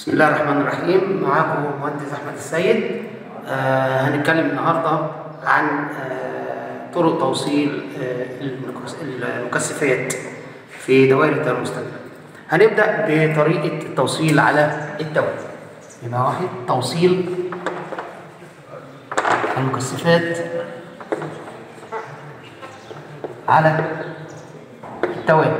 بسم الله الرحمن الرحيم معاكم مهندس احمد السيد آه هنتكلم النهارده عن آه طرق توصيل آه المكس- المكثفات في دوائر التيار المستمر هنبدا بطريقه التوصيل على التوالي يبقى واحد توصيل المكثفات على التوالي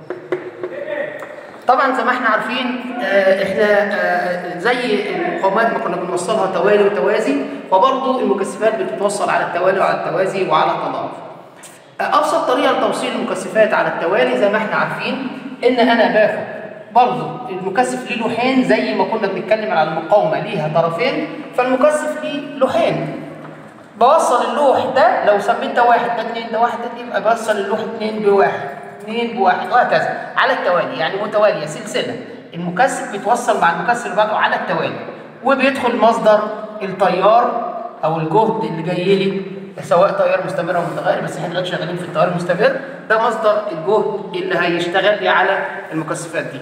طبعا زي ما احنا عارفين آه، احنا آه، زي المقاومات ما كنا بنوصلها توالي وتوازي فبرضه المكثفات بتتوصل على التوالي وعلى التوازي وعلى التضاد. آه، ابسط طريقه لتوصيل المكثفات على التوالي زي ما احنا عارفين ان انا باخد برضه المكثف ليه لوحين زي ما كنا بنتكلم على المقاومه ليها طرفين فالمكثف ليه لوحين بوصل اللوح ده لو سميت ده واحد ده اتنين ده واحد ده اتنين يبقى بوصل اللوح اتنين بواحد اتنين بواحد وهكذا على التوالي يعني متواليه سلسله المكثف بيتوصل مع المكثف اللي بعده على التوالي وبيدخل مصدر التيار او الجهد اللي جاي لي سواء تيار مستمر او متغير بس احنا دلوقتي شغالين في التيار المستمر ده مصدر الجهد اللي هيشتغل لي على المكثفات دي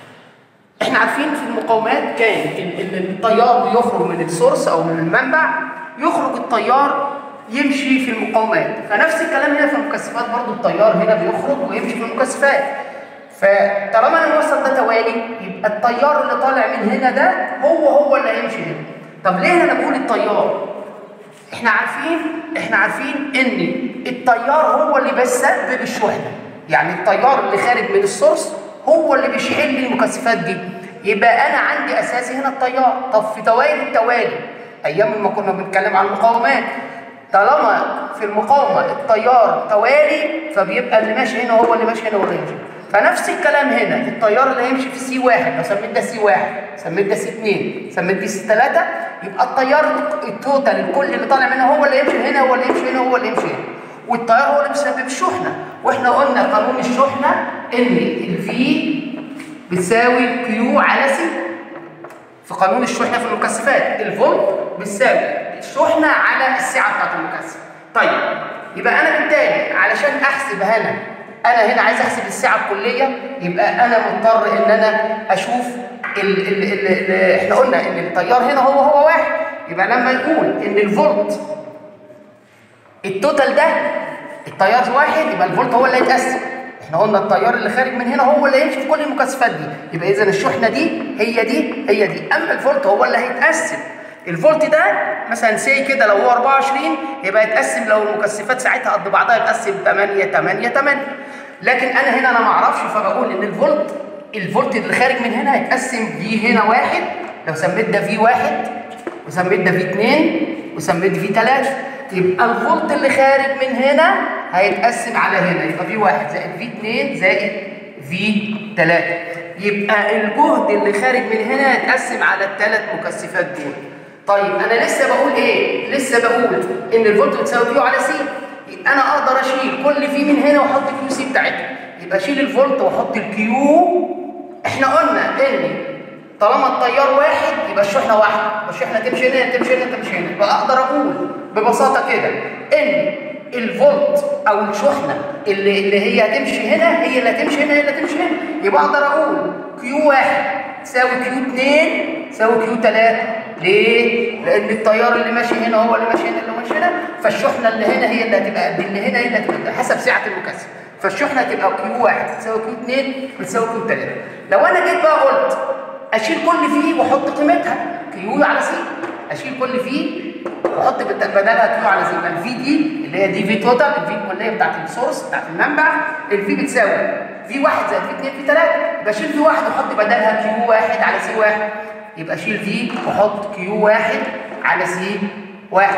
احنا عارفين في المقاومات كان ال- ال- التيار بيخرج من السورس او من المنبع يخرج التيار يمشي في المقاومات فنفس الكلام هنا في المكثفات برضو التيار هنا بيخرج ويمشي في المكثفات فطالما انا موصل ده توالي يبقى التيار اللي طالع من هنا ده هو هو اللي هيمشي هنا طب ليه انا بقول التيار احنا عارفين احنا عارفين ان التيار هو اللي بيسبب الشحنه يعني التيار اللي خارج من السورس هو اللي بيشحن لي المكثفات دي يبقى انا عندي اساسي هنا التيار طب في دوائر التوالي ايام ما كنا بنتكلم عن المقاومات طالما في المقاومه التيار توالي فبيبقى اللي ماشي هنا هو اللي ماشي هنا هو اللي يمشي فنفس الكلام هنا التيار اللي هيمشي في سي واحد لو سميت ده سي واحد سميت ده سي اثنين سميت دي سي ثلاثه يبقى التيار التوتال الكل اللي طالع منها هو اللي يمشي هنا هو اللي يمشي هنا هو اللي يمشي هنا والتيار هو اللي بيسبب الشحنه واحنا قلنا قانون الشحنه ان الفي بتساوي كيو على سي في قانون الشحنه في المكثفات الفولت بتساوي الشحنه على السعه بتاعت المكثف طيب يبقى انا بالتالي علشان احسب هنا انا هنا عايز احسب السعه الكليه يبقى انا مضطر ان انا اشوف ال ال ال ال احنا قلنا ان التيار هنا هو هو واحد يبقى لما يقول ان الفولت التوتال ده التيار واحد يبقى الفولت هو اللي هيتقسم احنا قلنا التيار اللي خارج من هنا هو اللي هيمشي في كل المكثفات دي يبقى اذا الشحنه دي هي دي هي دي اما الفولت هو اللي هيتقسم الفولت ده مثلا سي كده لو هو 24 يبقى يتقسم لو المكثفات ساعتها قد بعضها يتقسم 8 8 8 لكن انا هنا انا ما اعرفش فبقول ان الفولت الفولت اللي خارج من هنا هيتقسم في هنا واحد لو سميت ده في واحد وسميت ده في 2 وسميت في 3 يبقى الفولت اللي خارج من هنا هيتقسم على هنا يبقى في 1 زائد في 2 زائد في 3 يبقى الجهد اللي خارج من هنا هيتقسم على الثلاث مكثفات دول طيب انا لسه بقول ايه لسه بقول ان الفولت بتساوي كيو على سي يبقى انا اقدر اشيل كل في من هنا واحط كيو سي بتاعتها يبقى اشيل الفولت واحط الكيو احنا قلنا ان طالما التيار واحد يبقى الشحنه واحده الشحنه تمشي هنا تمشي هنا تمشي هنا يبقى اقدر اقول ببساطه كده ان الفولت او الشحنه اللي اللي هي هتمشي هنا هي اللي هتمشي هنا هي اللي هتمشي هنا يبقى اقدر اقول كيو واحد تساوي كيو 2 تساوي كيو 3 ليه؟ لان التيار اللي ماشي هنا هو اللي ماشي هنا اللي ماشي هنا فالشحنه اللي هنا هي اللي هتبقى قد اللي هنا هي اللي هتبقى حسب سعه المكثف فالشحنه هتبقى كيو 1 تساوي كيو 2 بتساوي كيو 3 لو انا جيت بقى قلت اشيل كل فيه واحط قيمتها كيو على سي اشيل كل فيه واحط بت- بدلها كيو على سي يبقى الفي دي اللي هي دي في توتال الفي الكليه بتاعت السورس بتاعت المنبع الفي بتساوي في 1 زائد في 2 في 3 يبقى اشيل في 1 واحط بدلها كيو 1 على سي 1 يبقى اشيل في واحط كيو 1 على سي 1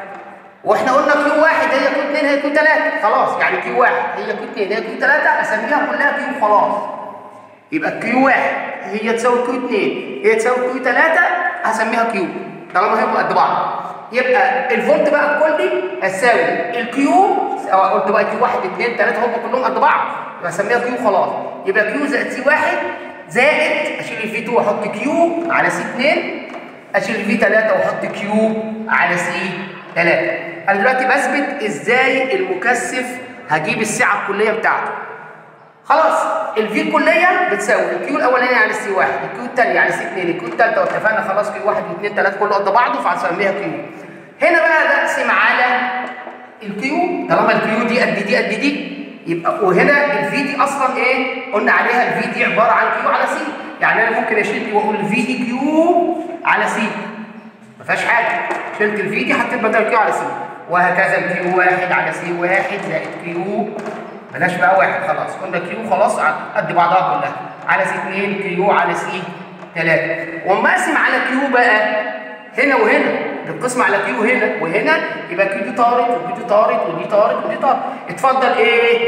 واحنا قلنا كيو 1 هي كيو 2 هي كيو 3 خلاص يعني كيو 1 هي كيو 2 هي كيو 3 اسميها كلها كيو خلاص يبقى كيو 1 هي تساوي كيو 2 هي تساوي كيو 3 هسميها كيو طالما هي قد بعض يبقى الفولت بقى الكلي هتساوي الكيو سواء قلت بقى كيو 1 2 3 هم كلهم قد بعض يبقى هسميها كيو خلاص يبقى كيو زائد سي 1 زائد اشيل الفي 2 واحط كيو على سي 2 اشيل الفي 3 واحط كيو على سي 3 انا دلوقتي بثبت ازاي المكثف هجيب السعه الكليه بتاعته خلاص الفي كليه بتساوي الكيو الاولانيه على السي 1 الكيو الثانيه على السي 2 الكيو الثالثه واتفقنا خلاص كيو 1 و2 3 كله قد بعضه فهنسميها كيو هنا بقى بقسم على الكيو طالما الكيو دي قد دي قد دي يبقى وهنا الفي دي اصلا ايه قلنا عليها الفي دي عباره عن كيو على سي يعني انا ممكن اشيل دي واقول الفي دي كيو على سي ما فيهاش حاجه شلت الفي دي حطيت بدل كيو على سي وهكذا الكيو واحد على سي واحد زائد كيو بلاش بقى واحد خلاص قلنا كيو خلاص قد بعضها كلها على سي 2 كيو على سي 3 واما اقسم على كيو بقى هنا وهنا القسم على كيو هنا وهنا يبقى كيو دي طارت وكيو دي طارت ودي طارت ودي طارت اتفضل ايه؟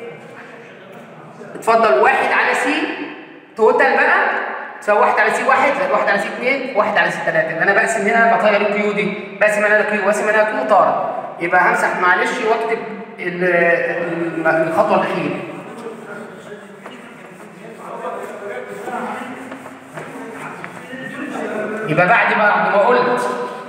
اتفضل واحد على سي توتال بقى تساوي واحد على سي واحد زائد واحد على سي اثنين واحد على سي ثلاثة يبقى انا بقسم هنا بطير الكيو دي بقسم هنا كيو بقسم هنا كيو طارت يبقى همسح معلش واكتب الخطوة الأخيرة يبقى بعد ما بعد ما قلت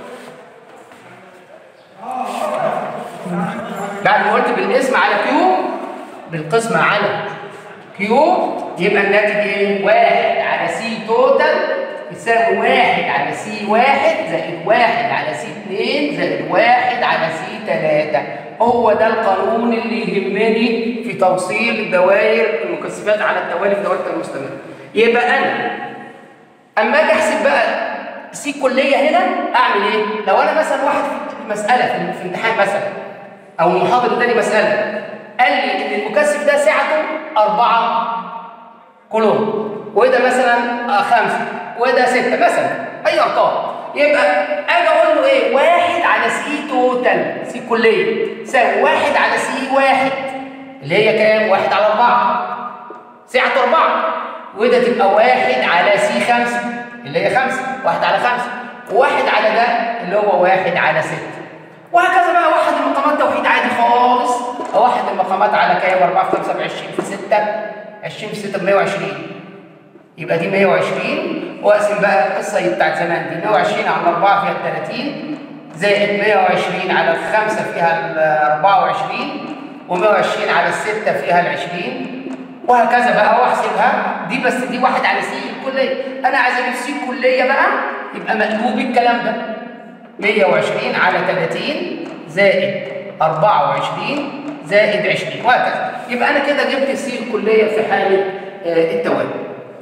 بعد ما قلت بالاسم على كيو بالقسمة على كيو يبقى الناتج ايه؟ واحد على سي توتال يساوي واحد على سي واحد زائد واحد على سي اتنين زائد واحد على سي تلاتة هو ده القانون اللي يهمني في توصيل الدوائر المكثفات على التوالي في دوائر المستمرة يبقى انا اما اجي احسب بقى سي كليه هنا اعمل ايه؟ لو انا مثلا واحد في مساله في امتحان مثلا او المحاضر اداني مساله قال لي ان المكثف ده سعته 4 كولوم وده مثلا خمسه وده سته مثلا اي ارقام يبقى اجي اقول له ايه؟ واحد على سي توتال سي كليه يساوي واحد على سي واحد اللي هي كام؟ واحد على اربعه سعته اربعه وده تبقى واحد على سي خمسه اللي هي خمسة واحد على خمسة وواحد على ده اللي هو واحد على ستة وهكذا بقى واحد المقامات توحيد عادي خالص واحد المقامات على كام 4 في 5 ب 20 في 6 20 في 6 ب 120 يبقى دي 120 واقسم بقى القصه بتاعت زمان دي 120 على 4 فيها ال 30 زائد 120 على الخمسة فيها ال 24 و120 على الستة فيها ال 20 وهكذا بقى واحسبها دي بس دي واحد على سي الكليه انا عايز اجيب سي الكليه بقى يبقى مقلوب الكلام ده 120 على 30 زائد 24 زائد 20 وهكذا يبقى انا كده جبت سي الكليه في حاله آه التوالي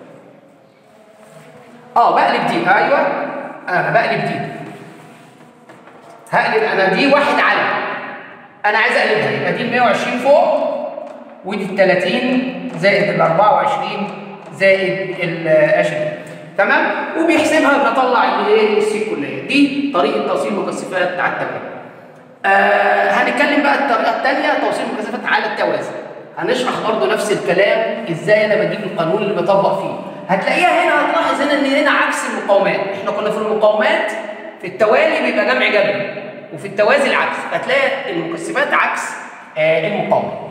اه بقلب دي ايوه انا بقلب دي هقلب انا دي واحد على انا عايز اقلبها يبقى دي 120 فوق ودي ال 30 زائد ال 24 زائد ال 20 تمام وبيحسبها بطلع الايه السي كليه دي طريقه توصيل مكثفات على التوازي آه هنتكلم بقى الطريقه الثانيه توصيل مكثفات على التوازي هنشرح برضو نفس الكلام ازاي انا بجيب القانون اللي بطبق فيه هتلاقيها هنا هتلاحظ هنا ان هنا عكس المقاومات احنا كنا في المقاومات في التوالي بيبقى جمع جبري وفي التوازي العكس هتلاقي المكثفات عكس آه المقاومات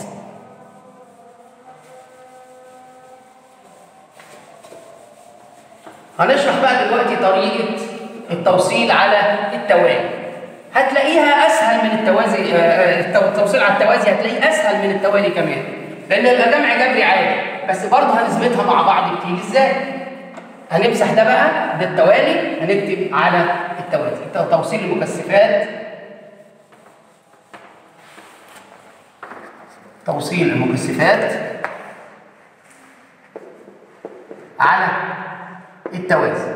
هنشرح بقى دلوقتي طريقة التوصيل على التوالي هتلاقيها أسهل من التوازي التوصيل على التوازي هتلاقيه أسهل من التوالي كمان لأن يبقى جمع جبري عادي بس برضه هنثبتها مع بعض بتيجي إزاي؟ هنمسح ده بقى ده التوالي هنكتب على التوازي توصيل المكثفات توصيل المكثفات على التوازي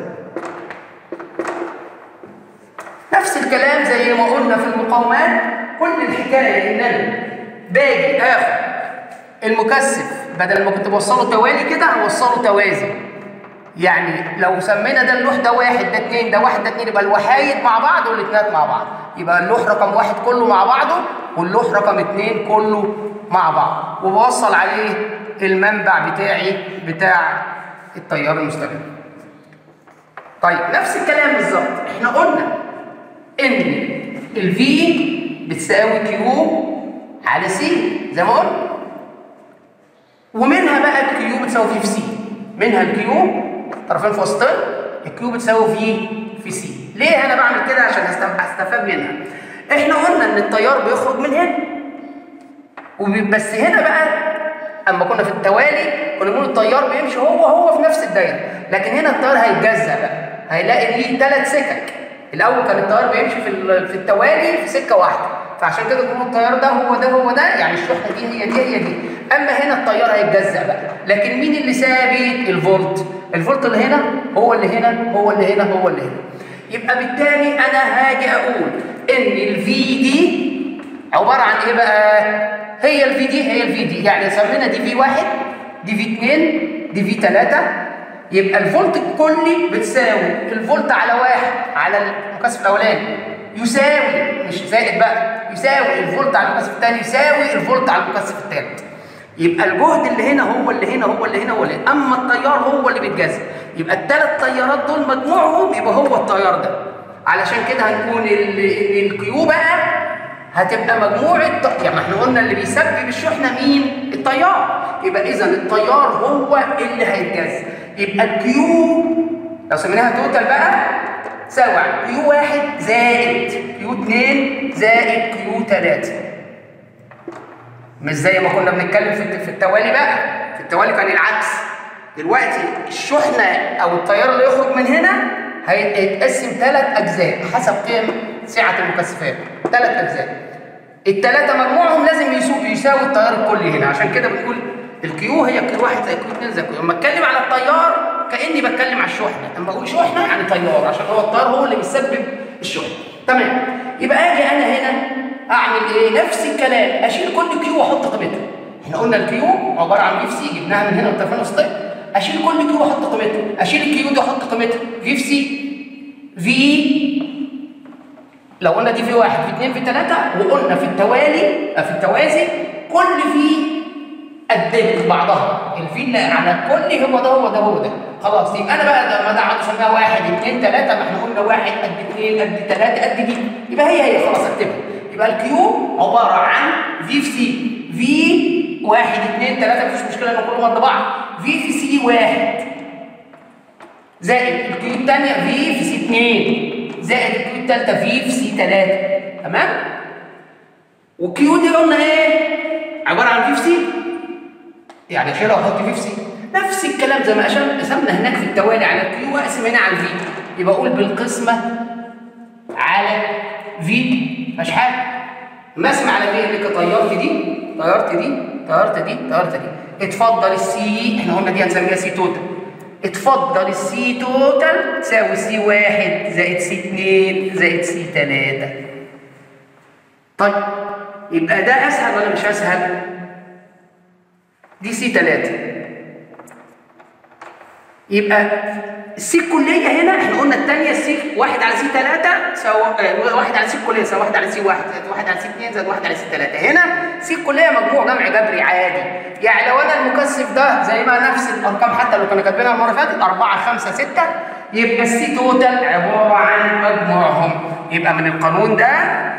نفس الكلام زي ما قلنا في المقاومات كل الحكايه ان انا باجي اخد المكثف بدل ما كنت بوصله توالي كده هوصله توازي يعني لو سمينا ده اللوح ده واحد ده اتنين ده واحد ده اتنين يبقى الوحايد مع بعض والاتنات مع بعض يبقى اللوح رقم واحد كله مع بعضه واللوح رقم اتنين كله مع بعض وبوصل عليه المنبع بتاعي بتاع التيار المستمر طيب نفس الكلام بالظبط احنا قلنا ان الفي بتساوي كيو على سي زي ما قلنا ومنها بقى الكيو بتساوي في في سي منها الكيو طرفين في وسطين الكيو بتساوي في في سي ليه انا بعمل كده عشان استفاد منها احنا قلنا ان التيار بيخرج من هنا بس هنا بقى اما كنا في التوالي كنا بنقول التيار بيمشي هو هو في نفس الدايره لكن هنا التيار هيتجزأ بقى هيلاقي ليه ثلاث سكك الاول كان التيار بيمشي في ال- في التوالي في سكه واحده فعشان كده بنقول التيار ده هو ده هو ده يعني الشحنه دي هي دي هي دي اما هنا التيار هيتجزأ بقى لكن مين اللي ثابت الفولت الفولت اللي هنا هو اللي هنا هو اللي هنا هو اللي هنا يبقى بالتالي انا هاجي اقول ان الفي دي عباره عن ايه بقى هي الفي دي هي الفي دي يعني سمينا دي في واحد دي في اتنين دي في تلاته يبقى الفولت الكلي بتساوي الفولت على واحد على المكثف الاولاني يساوي مش زائد بقى يساوي الفولت على المكثف الثاني يساوي الفولت على المكثف الثالث يبقى الجهد اللي هنا هو اللي هنا هو اللي هنا هو اللي هنا اما التيار هو اللي بيتجزأ يبقى الثلاث تيارات دول مجموعهم يبقى هو التيار ده علشان كده هنكون ال- ال- الكيو بقى هتبقى مجموعة يعني ما احنا قلنا اللي بيسبب الشحنة مين؟ التيار يبقى إذا التيار هو اللي هيتجزأ يبقى الكيو لو سميناها توتال بقى سوا كيو واحد زائد كيو اتنين زائد كيو تلاتة مش زي ما كنا بنتكلم في الت- في التوالي بقى في التوالي كان العكس دلوقتي الشحنة أو التيار اللي يخرج من هنا هي- هيتقسم ثلاث أجزاء حسب قيم سعة المكثفات ثلاث أجزاء الثلاثة مجموعهم لازم يساوي يساوي التيار الكلي هنا عشان كده بنقول الكيو هي كيو واحد زي كيو اثنين زي كيو لما اتكلم على التيار كاني بتكلم على الشحنه اما اقول شحنه يعني تيار عشان هو التيار هو اللي بيسبب الشحنه تمام يبقى اجي انا هنا اعمل ايه نفس الكلام اشيل كل كيو واحط قيمتها احنا قلنا الكيو عباره عن في سي جبناها من هنا واتفقنا وسطين اشيل كل كيو واحط قيمتها اشيل الكيو دي واحط قيمتها في في سي في لو قلنا دي في واحد في اثنين في ثلاثة وقلنا في التوالي آه، في التوازي كل في قد بعضها الفي اللي على الكل هو ده هو ده هو ده خلاص يبقى انا بقى لما ده عاوز اسميها واحد اثنين ثلاثة ما احنا قلنا واحد قد اثنين قد ثلاثة قد دي يبقى هي هي خلاص اكتبها يبقى الكيو عبارة عن في في سي في واحد اثنين ثلاثة مفيش مشكلة ان كلهم قد بعض في في سي واحد زائد الكيو الثانية في في سي 2 زائد الكيو الثالثة في في سي 3 تمام؟ والكيو دي قلنا ايه؟ عبارة عن في في سي يعني اشيلها واحط في في سي نفس الكلام زي ما عشان قسمنا هناك في التوالي على الكيو واقسم هنا على الفي يبقى اقول بالقسمة على في مفيهاش حاجة مقسم على في اللي طيرت دي طيرت دي طيرت دي طيرت دي اتفضل السي احنا قلنا دي هنسميها سي توتال اتفضل السي توتال تساوي سي واحد زائد سي اتنين زائد سي تلاتة طيب يبقى ده اسهل ولا مش اسهل؟ دي سي تلاتة يبقى السي الكلية هنا احنا قلنا الثانية السي واحد على سي تلاتة سوا اه واحد على سي الكلية سوا واحد على سي واحد زائد واحد على سي اتنين زائد واحد على سي تلاتة هنا سي الكلية مجموع جمع جبري عادي يعني لو انا المكثف ده زي ما نفس الارقام حتى لو كنا كاتبينها المرة اللي فاتت 4 5 6 يبقى السي توتال عبارة عن مجموعهم يبقى من القانون ده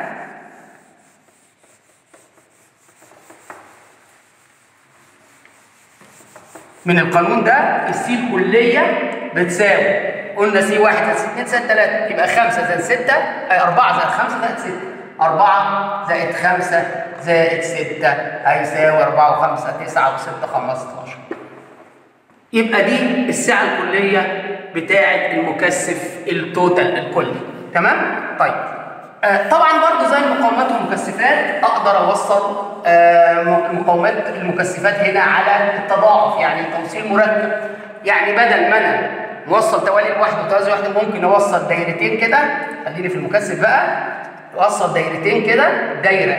من القانون ده السي الكلية بتساوي قلنا سي واحد زائد سي اتنين زائد تلاتة يبقى خمسة زائد ستة أي أربعة زائد خمسة زائد ستة أربعة زائد خمسة زائد ستة هيساوي أربعة وخمسة تسعة وستة خمستاشر يبقى دي السعة الكلية بتاعة المكثف التوتال الكلي تمام؟ طيب آه طبعا برضو زي المقاومات والمكثفات اقدر اوصل آه مقاومات المكثفات هنا على التضاعف يعني توصيل مركب يعني بدل ما انا موصل توالي لوحده وتوازي لوحده ممكن اوصل دايرتين كده خليني في المكثف بقى اوصل دايرتين كده دايره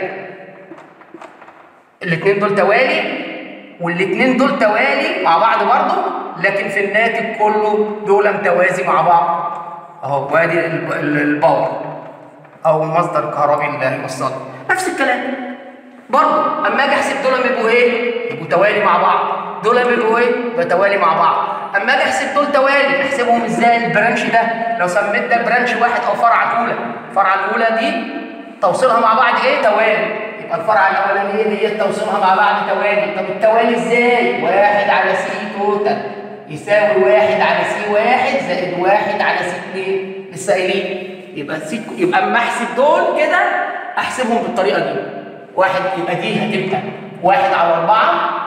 الاثنين دول توالي والاثنين دول توالي مع بعض برضه لكن في الناتج كله دول متوازي مع بعض اهو وادي ال- ال- الباور او مصدر كهربي اللي هيوصله نفس الكلام برضه اما اجي احسب دول بيبقوا ايه يبقوا توالي مع بعض دول بيبقوا ايه يبقى توالي مع بعض اما اجي احسب دول توالي احسبهم ازاي البرانش ده لو سميت ده برانش واحد او فرع الاولى الفرع الاولى دي توصيلها مع بعض ايه توالي يبقى الفرع الاولاني ايه دي توصيلها مع بعض توالي طب التوالي ازاي واحد على سي توتال يساوي واحد على سي واحد زائد واحد على سي اتنين لسه قايلين يبقى سي يبقى اما احسب دول كده احسبهم بالطريقه دي واحد يبقى دي هتبقى واحد على أربعة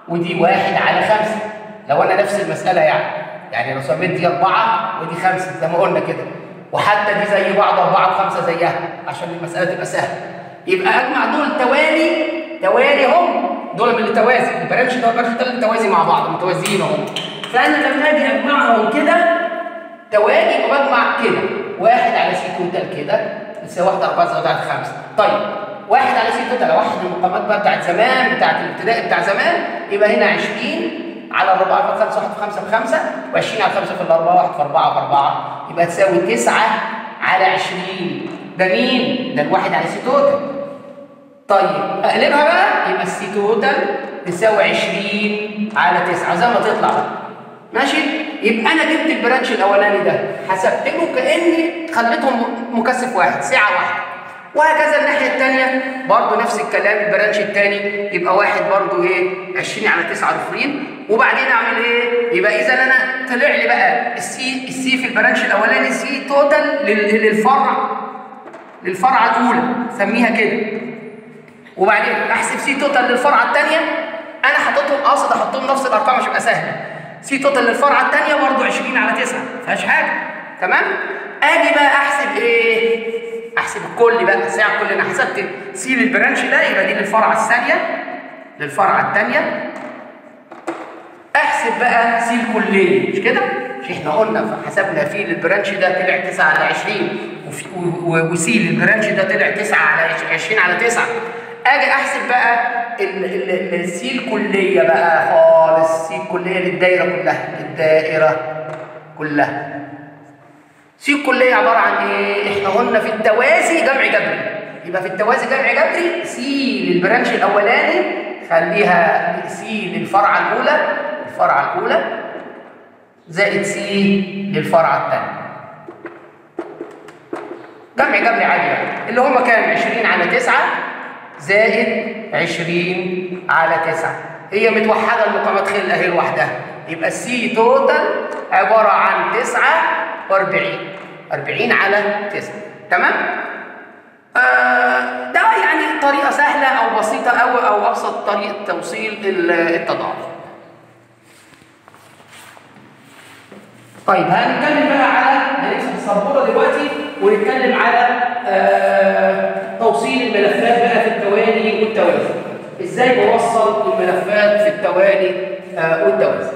ودي واحد على خمسة لو انا نفس المسألة يعني يعني لو سميت دي أربعة ودي خمسة زي ما قلنا كده وحتى دي زي بعض أربعة وخمسة زيها عشان المسألة تبقى سهلة يبقى أجمع دول توالي توالي هم دول من التوازي البرانش ده والبرانش ده التوازي مع بعض متوازيين اهم فأنا لما أجي أجمعهم كده توالي يبقى بجمع كده واحد على سي توتال كده يساوي واحد أربعة زائد واحد خمسة طيب واحد على سي توتال واحد المقامات بقى بتاعت زمان بتاعت الابتدائي بتاع زمان يبقى هنا 20 على الأربعة في خمسة واحد في خمسة بخمسة و20 على خمسة في الأربعة واحد في أربعة بأربعة يبقى تساوي تسعة على 20 ده مين؟ ده الواحد على سي توتال طيب أقلبها بقى يبقى السي توتال تساوي 20 على 9 زي ما تطلع بقى ماشي؟ يبقى أنا جبت البرانش الأولاني ده حسبت له كأني خليتهم مكثف واحد ساعة واحدة وهكذا الناحية الثانية برضه نفس الكلام البرانش الثاني يبقى واحد برضه ايه 20 على 9 رفرين وبعدين اعمل ايه؟ يبقى اذا انا طلع لي بقى السي السي في البرانش الاولاني سي توتال للفرع للفرعة الأولى سميها كده وبعدين احسب سي توتال للفرعة الثانية أنا حاططهم قاصد أحطهم نفس الأرقام عشان يبقى سهلة سي توتال للفرعة الثانية برضه 20 على 9 ما فيهاش حاجة تمام؟ أجي بقى أحسب إيه؟ احسب الكل بقى ساعة كل انا حسبت سي للبرانش ده يبقى دي للفرعة الثانية للفرعة الثانية احسب بقى سي الكلية مش كده؟ مش احنا قلنا فحسبنا فيه للبرانش ده طلع 9 على 20 وسي للبرانش ده طلع 9 على 20 على 9 اجي احسب بقى السي الكلية بقى خالص سي الكلية للدايرة كلها للدائرة كلها سي الكلية عبارة عن ايه؟ احنا قلنا في التوازي جمع جبري يبقى في التوازي جمع جبري سي للبرانش الاولاني خليها سي للفرعة الاولى الفرعة الاولى زائد سي للفرعة الثانية جمع جبري عادي بقى اللي هما كام 20 على 9 زائد 20 على 9 هي متوحدة المقامات خلقة هي لوحدها يبقى السي توتال عبارة عن 9 و40 40 على 9 تمام؟ آه ده يعني طريقة سهلة أو بسيطة أو أو أبسط طريقة توصيل التضاعف. طيب هنتكلم بقى على هنمسك السبورة دلوقتي ونتكلم على آه توصيل الملفات بقى في التوالي والتوازي. ازاي بوصل الملفات في التوالي آه والتوازي.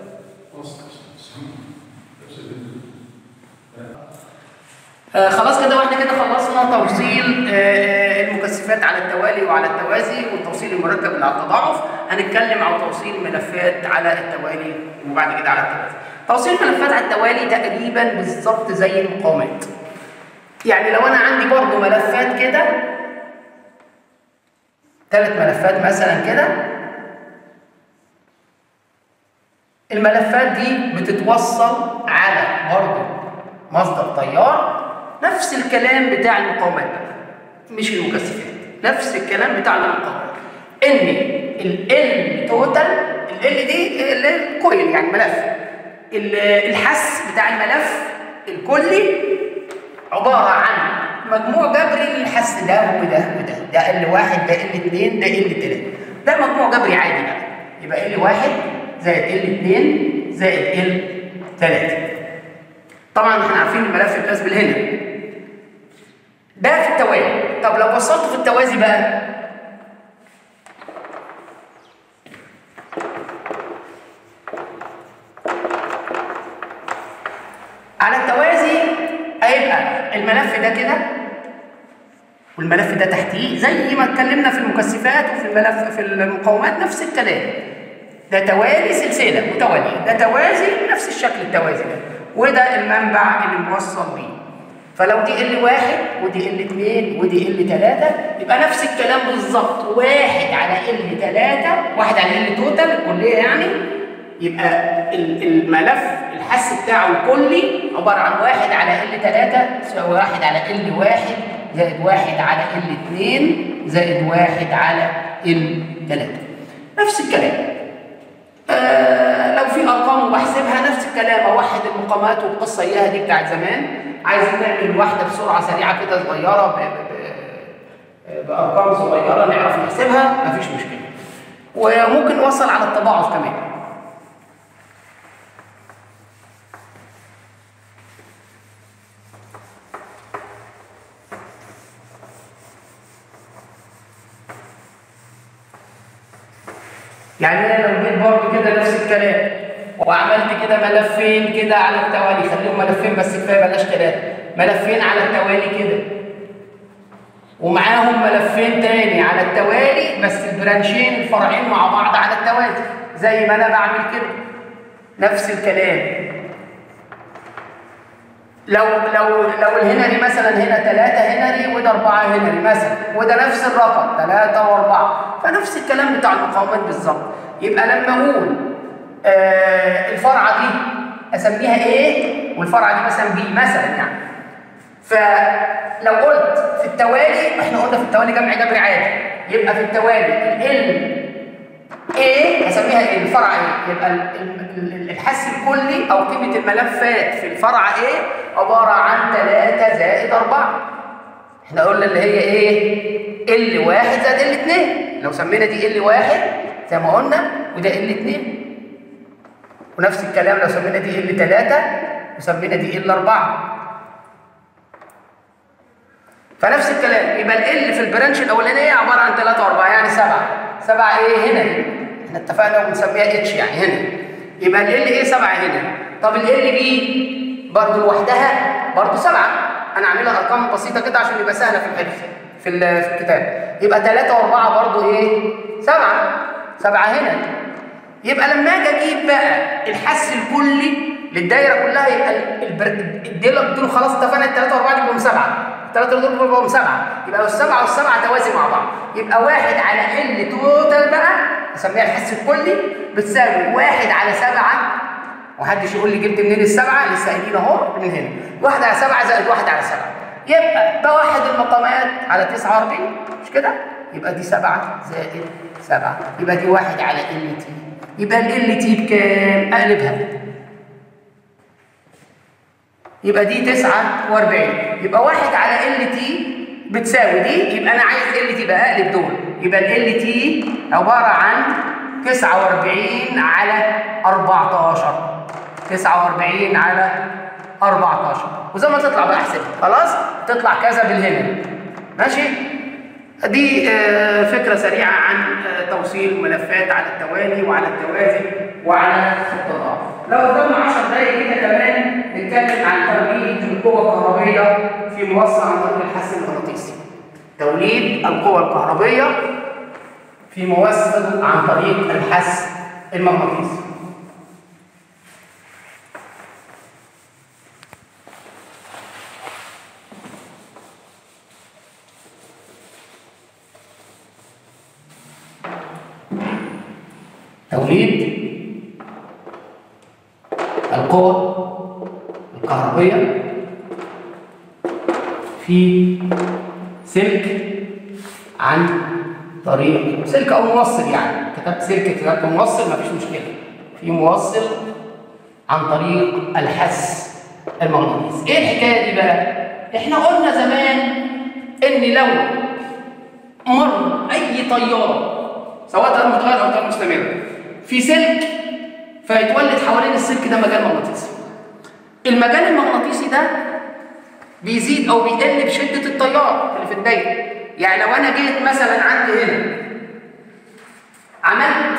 آه خلاص كده واحنا كده خلصنا توصيل آه المكثفات على التوالي وعلى التوازي والتوصيل المركب اللي على التضاعف هنتكلم عن توصيل ملفات على التوالي وبعد كده على التوازي توصيل ملفات على التوالي تقريبا بالظبط زي المقاومات يعني لو انا عندي برضه ملفات كده ثلاث ملفات مثلا كده الملفات دي بتتوصل على برضه مصدر تيار نفس الكلام بتاع المقاومات مش المكثفات نفس الكلام بتاع المقاومات ان ال توتال ال دي الكويل يعني ملف الحس بتاع الملف الكلي عباره عن مجموع جبري للحس ده وده وده ده ال واحد ده ال اثنين ده ال ثلاثه ده مجموع جبري عادي بقى يبقى ال واحد زائد ال اثنين زائد ال ثلاثه طبعا احنا عارفين الملف الاسبل هنا ده في التوازي طب لو وصلته في التوازي بقى على التوازي هيبقى الملف ده كده والملف ده تحتيه زي ما اتكلمنا في المكثفات وفي الملف في المقاومات نفس الكلام ده توالي سلسله متواليه ده توازي نفس الشكل التوازي ده وده المنبع اللي موصل بيه فلو دي ال واحد ودي ال اتنين ودي ال تلاتة يبقى نفس الكلام بالظبط واحد على ال تلاتة واحد على ال توتال الكلية يعني يبقى الملف الحس بتاعه الكلي عبارة عن واحد على ال تلاتة تساوي واحد على ال واحد زائد واحد على ال اتنين زائد واحد على ال تلاتة نفس الكلام آه لو في ارقام وبحسبها نفس الكلام اوحد المقامات والقصه اياها دي بتاعت زمان عايزين نعمل واحده بسرعه سريعه كده صغيره ب... ب... بارقام صغيره نعرف نحسبها مفيش مشكله وممكن نوصل على التضاعف كمان يعني انا لو جيت برضه كده نفس الكلام وعملت كده ملفين كده على التوالي خليهم ملفين بس كفايه بلاش ثلاثه ملفين على التوالي كده ومعاهم ملفين تاني على التوالي بس البرانشين الفرعين مع بعض على التوالي زي ما انا بعمل كده نفس الكلام لو لو لو الهنري مثلا هنا ثلاثة هنري وده أربعة هنري مثلا وده نفس الرقم ثلاثة وأربعة فنفس الكلام بتاع المقاومات بالظبط يبقى لما أقول آه الفرعة دي أسميها إيه والفرعة دي مثلا بي مثلا يعني فلو قلت في التوالي احنا قلنا في التوالي جمع جبري عادي يبقى في التوالي ال ايه هسميها ايه الفرع ايه يبقى ال- ال- ال- الحس الكلي او قيمه الملفات في الفرع ايه عباره عن 3 زائد 4 احنا قلنا اللي هي ايه ال 1 زائد ال 2 لو سمينا دي ال 1 زي ما قلنا وده ال 2 ونفس الكلام لو سمينا دي ال 3 وسمينا دي ال 4 فنفس الكلام يبقى ال في البرانش الاولانيه عباره عن 3 و4 يعني 7 7 ايه هنا احنا اتفقنا وبنسميها اتش يعني هنا يبقى ال ايه 7 هنا طب ال بي برضه لوحدها برضه 7 انا عاملها ارقام بسيطه كده عشان يبقى سهله في الحفظ في ال- في الكتاب يبقى 3 و4 برضه ايه 7 7 هنا يبقى لما اجي اجيب بقى الحس الكلي للدايره كلها يبقى الديله اديله خلاص اتفقنا الثلاثه واربعه دي بيبقوا سبعه الثلاثه دول بيبقوا سبعه يبقى السبعه والسبعه توازي مع بعض يبقى واحد على ال توتال بقى اسميها الحس الكلي بتساوي واحد على سبعه ومحدش يقول لي جبت منين السبعه لسه قايلين اهو من هنا واحد على سبعه زائد واحد على سبعه يبقى ده واحد المقامات على 49 مش كده؟ يبقى دي سبعه زائد سبعه يبقى دي واحد على ال تي يبقى ال تي بكام؟ اقلبها يبقى دي 49 يبقى واحد على ال تي بتساوي دي يبقى انا عايز ال تي بقى اقلب دول يبقى ال تي عباره عن 49 على 14 49 على 14 وزي ما تطلع بقى احسبها خلاص تطلع كذا بالهنا ماشي دي آه، فكرة سريعة عن آه، توصيل ملفات على التوالي وعلى التوازي وعلى التضاد. لو قدامنا 10 دقايق كده كمان نتكلم عن توليد القوة الكهربية في موصل عن طريق الحس المغناطيسي. توليد القوة الكهربية في موصل عن طريق الحس المغناطيسي. توليد القوى الكهربية في سلك عن طريق سلك أو موصل يعني كتبت سلك كتبت موصل مفيش مشكلة في موصل عن طريق الحس المغناطيسي ايه الحكاية دي بقى؟ احنا قلنا زمان ان لو مر اي طيار سواء تيار متغير او تيار مستمر في سلك فيتولد حوالين السلك ده مجال مغناطيسي المجال المغناطيسي ده بيزيد او بيقل بشده التيار اللي في الدايره يعني لو انا جيت مثلا عندي هنا عملت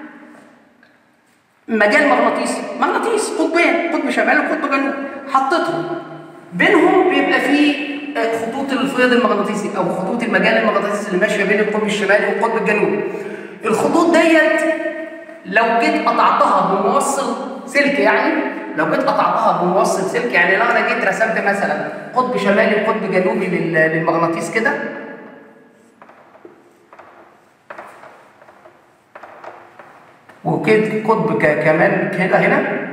مجال مغناطيسي مغناطيس قطبين قطب شمال وقطب جنوب حطيتهم بينهم بيبقى فيه آه، خطوط الفيض المغناطيسي او خطوط المجال المغناطيسي اللي ماشيه بين القطب الشمالي والقطب الجنوبي الخطوط ديت لو جيت قطعتها بموصل سلك يعني لو جيت قطعتها بموصل سلك يعني لو انا جيت رسمت مثلا قطب شمالي وقطب جنوبي لل- للمغناطيس كده وكده قطب ك- كمان كده هنا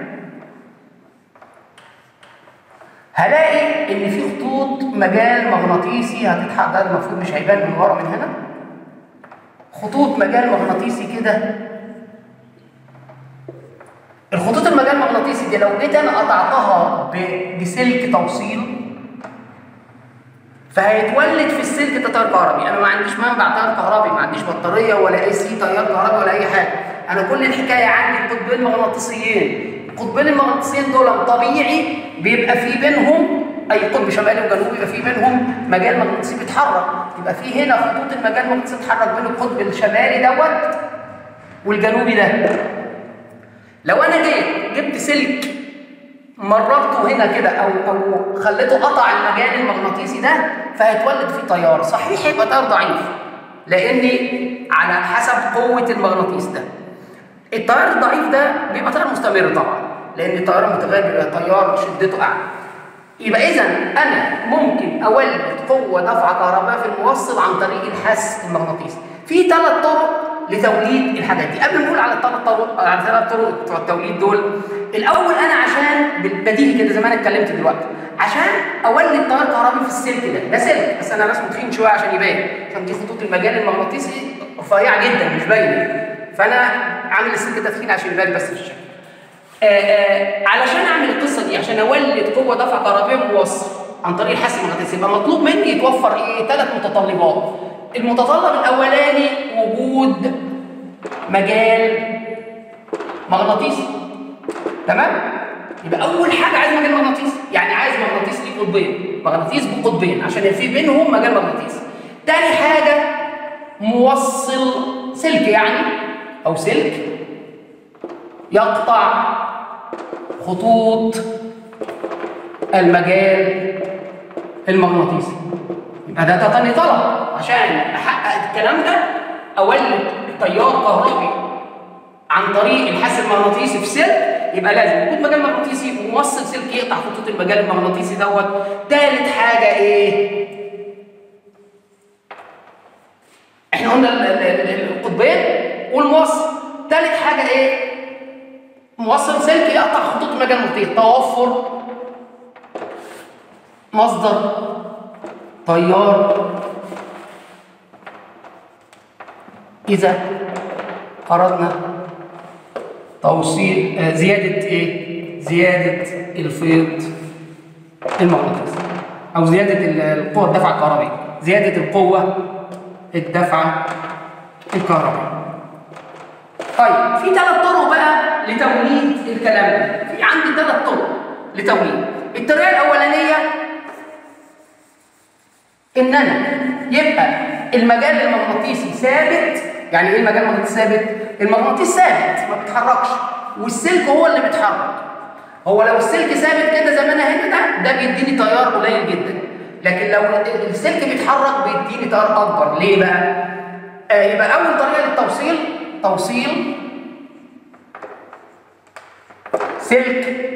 هلاقي ان في خطوط مجال مغناطيسي هتتحقق ده المفروض مش هيبان من ورا من هنا خطوط مجال مغناطيسي كده الخطوط المجال المغناطيسي دي لو جيت انا قطعتها ب- بسلك توصيل فهيتولد في السلك ده تيار كهربي انا ما عنديش منبع تيار كهربي ما عنديش بطاريه ولا اي سي تيار كهربي ولا اي حاجه انا كل الحكايه عندي قطبين مغناطيسيين القطبين المغناطيسيين دول طبيعي بيبقى في بينهم اي قطب شمالي وجنوبي يبقى في بينهم مجال مغناطيسي بيتحرك يبقى في هنا خطوط المجال المغناطيسي بتتحرك بين القطب الشمالي دوت والجنوبي ده لو انا جيت جبت سلك مررته هنا كده او او خليته قطع المجال المغناطيسي ده فهيتولد فيه تيار صحيح هيبقى تيار ضعيف لان على حسب قوه المغناطيس ده التيار الضعيف ده بيبقى تيار مستمر طبعا لان التيار المتغير بيبقى تيار شدته اعلى يبقى اذا انا ممكن اولد قوه دفعه كهربائيه في الموصل عن طريق الحس المغناطيسي في ثلاث طرق لتوليد الحاجات دي قبل ما نقول على الثلاث طرق على الثلاث طرق بتوع التوليد دول الاول انا عشان بالبديهي كده زي ما انا اتكلمت دلوقتي عشان اولد تيار كهربي في السلك ده ده سلك بس انا رسمه تخين شويه عشان يبان عشان دي خطوط المجال المغناطيسي رفيعه جدا مش باينه فانا عامل السلك ده تخين عشان يبان بس في الشكل آآ آآ علشان اعمل القصه دي عشان اولد قوه دفع كهربائيه موصل عن طريق الحس المغناطيسي يبقى مطلوب مني يتوفر ايه ثلاث متطلبات المتطلب الاولاني وجود مجال مغناطيسي تمام يبقى اول حاجه عايز مجال مغناطيسي يعني عايز مغناطيس ليه قطبين مغناطيس بقطبين عشان في بينهم مجال مغناطيسي تاني حاجه موصل سلك يعني او سلك يقطع خطوط المجال المغناطيسي يبقى ده تاني طلب عشان احقق الكلام ده اولد تيار كهربي عن طريق الحس المغناطيسي في سلك يبقى لازم وجود مجال مغناطيسي وموصل سلك يقطع خطوط المجال المغناطيسي دوت ثالث حاجه ايه احنا قلنا القطبين والموصل ثالث حاجه ايه موصل سلك يقطع خطوط المجال المغناطيسي توفر مصدر تيار إذا أردنا توصيل آه زيادة إيه؟ زيادة الفيض المغناطيسي أو زيادة القوة الدفع الكهربائي زيادة القوة الدفع الكهربائي طيب في ثلاث طرق بقى لتوليد الكلام ده في عندي ثلاث طرق لتوليد الطريقة الأولانية إن أنا يبقى المجال المغناطيسي ثابت يعني ايه المجال المغناطيسي ثابت؟ المغناطيس ثابت ما بيتحركش والسلك هو اللي بيتحرك. هو لو السلك ثابت كده زي ما انا هنا ده ده بيديني تيار قليل جدا. لكن لو السلك بيتحرك بيديني تيار اكبر، ليه بقى؟ آه يبقى اول طريقه للتوصيل توصيل سلك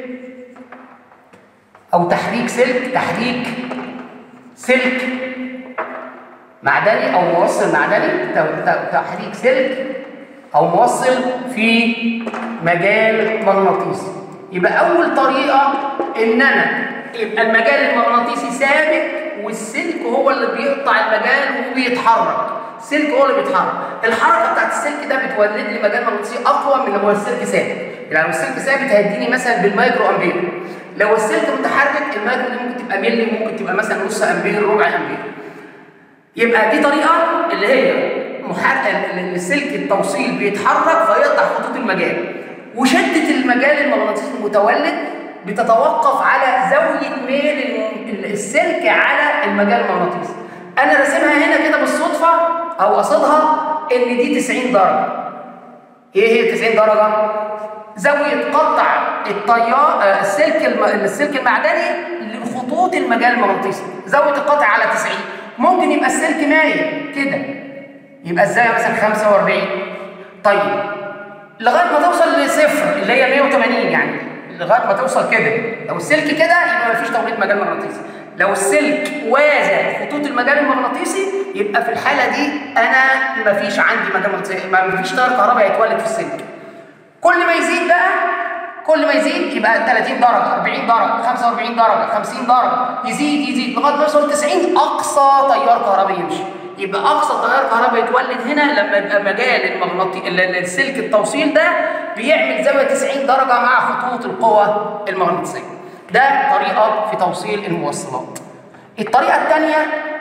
او تحريك سلك تحريك سلك معدني او موصل معدني تحريك سلك او موصل في مجال مغناطيسي يبقى اول طريقه ان انا يبقى المجال المغناطيسي ثابت والسلك هو اللي بيقطع المجال وبيتحرك السلك هو اللي بيتحرك الحركه بتاعت السلك ده بتولد لي مجال مغناطيسي اقوى من لو السلك ثابت يعني لو السلك ثابت هيديني مثلا بالمايكرو امبير لو السلك متحرك المايكرو دي ممكن تبقى ملي ممكن تبقى مثلا نص امبير ربع امبير يبقى دي طريقة اللي هي محرك السلك التوصيل بيتحرك فيقطع خطوط المجال وشدة المجال المغناطيسي المتولد بتتوقف على زاوية ميل السلك على المجال المغناطيسي أنا راسمها هنا كده بالصدفة أو قصدها إن دي 90 درجة إيه هي 90 درجة؟ زاوية قطع التيار السلك الم... السلك المعدني لخطوط المجال المغناطيسي زاوية القطع على 90 ممكن يبقى السلك مايل كده يبقى الزاويه مثلا 45 طيب لغايه ما توصل لصفر اللي هي 180 يعني لغايه ما توصل كده لو السلك كده يبقى ما فيش توليد مجال مغناطيسي لو السلك وازى خطوط المجال المغناطيسي يبقى في الحاله دي انا ما فيش عندي مجال مغناطيسي ما فيش تيار كهرباء هيتولد في السلك كل ما يزيد بقى كل ما يزيد يبقى 30 درجة 40 درجة 45 درجة 50 درجة يزيد يزيد لغاية ما يوصل 90 أقصى تيار كهربي يمشي يبقى أقصى تيار كهربي يتولد هنا لما يبقى مجال المغناطي السلك التوصيل ده بيعمل زاوية 90 درجة مع خطوط القوة المغناطيسية ده طريقة في توصيل الموصلات الطريقة الثانية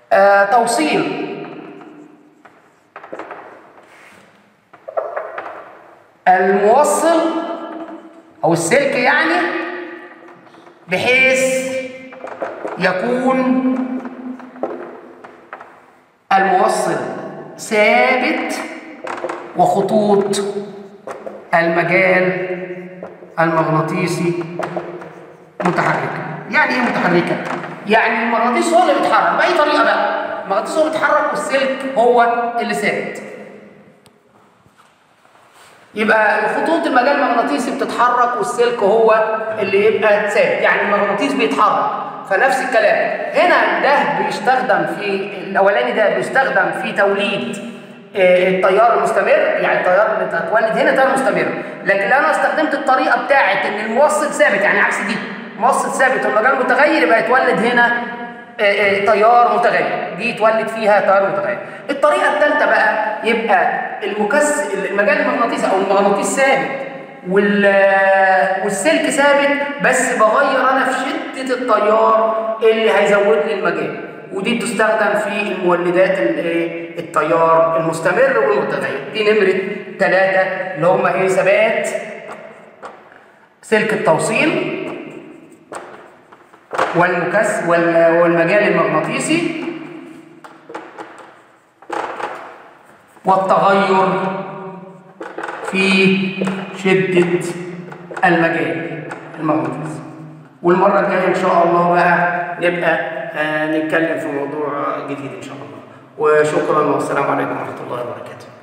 آه توصيل الموصل او السلك يعني بحيث يكون الموصل ثابت وخطوط المجال المغناطيسي متحركه يعني ايه متحركه يعني المغناطيس هو اللي بيتحرك باي طريقه بقى المغناطيس هو اللي بيتحرك والسلك هو اللي ثابت يبقى خطوط المجال المغناطيسي بتتحرك والسلك هو اللي يبقى ثابت يعني المغناطيس بيتحرك فنفس الكلام هنا ده بيستخدم في الاولاني ده بيستخدم في توليد التيار المستمر يعني التيار اللي هتولد هنا تيار مستمر لكن لو انا استخدمت الطريقه بتاعه ان الموصل ثابت يعني عكس دي موصل ثابت والمجال متغير يبقى يتولد هنا تيار متغير دي يتولد فيها تيار متغير الطريقه الثالثه بقى يبقى المكس المجال المغناطيسي او المغناطيس ثابت وال... والسلك ثابت بس بغير انا في شده التيار اللي هيزود لي المجال ودي بتستخدم في المولدات التيار المستمر والمتغير دي نمره ثلاثه اللي هم ايه ثبات سلك التوصيل والمكس والمجال المغناطيسي والتغير في شدة المجال المغناطيسي والمرة الجاية إن شاء الله بقى نبقى آه نتكلم في موضوع جديد إن شاء الله وشكرا والسلام عليكم ورحمة الله وبركاته